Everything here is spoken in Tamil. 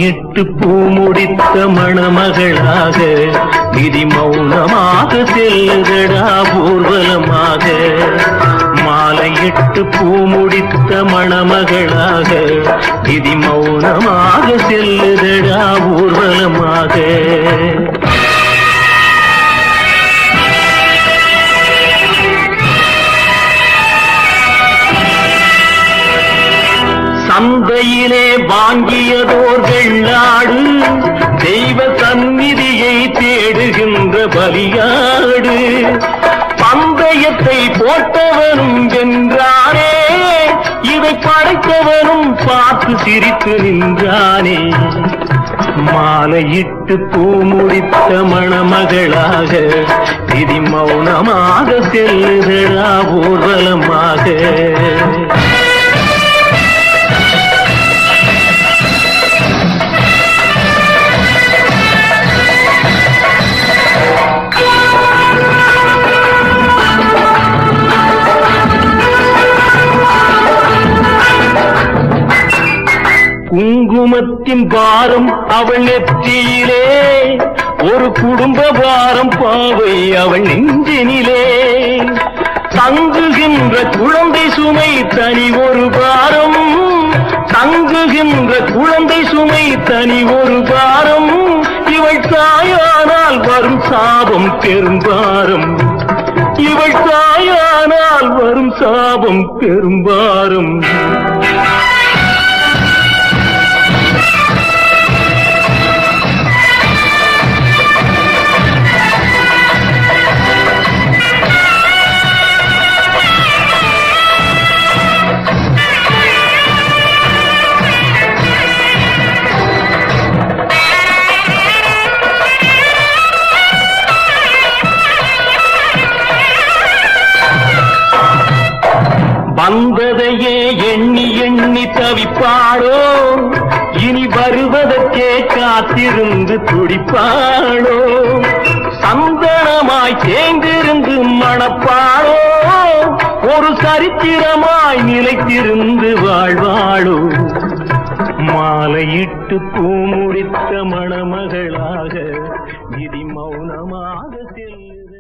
மாலையிட்டு பூ முடித்த மணமகளாக விதி மௌனமாக செல்லுதடா ஊர்வலமாக மாலையிட்டு பூ முடித்த மணமகளாக விதி மௌனமாக செல்லுதடா ஊர்வலமாக சந்தையிலே வாங்கியதோர் வெள்ளாடு தெய்வ சந்நிதியை தேடுகின்ற பலியாடு பந்தயத்தை போட்டவனும் வென்றானே இதை படைத்தவனும் பார்த்து சிரித்து நின்றானே மாலையிட்டு பூ முடித்த மணமகளாக விதி மௌனமாக செல்லுதடா ஊர்வலமாக குங்குமத்தின் பாரம் அவள் நெற்றியிலே ஒரு குடும்ப பாரம் பாவை அவள் நெஞ்சினிலே தங்குகின்ற குழந்தை சுமை தனி ஒரு பாரம் தங்குகின்ற குழந்தை சுமை தனி ஒரு பாரம் இவள் தாயானால் வரும் சாபம் பெரும்பாரம் இவள் தாயானால் வரும் சாபம் பெரும்பாரம் வந்ததையே எண்ணி எண்ணி தவிப்பாளோ இனி வருவதற்கே காத்திருந்து துடிப்பாளோ சந்தனமாய் தேர்ந்திருந்து மணப்பாளோ ஒரு சரித்திரமாய் நிலைத்திருந்து வாழ்வாளோ மாலையிட்டு பூமுடித்த மணமகளாக விதி மௌனமாக செல்லுது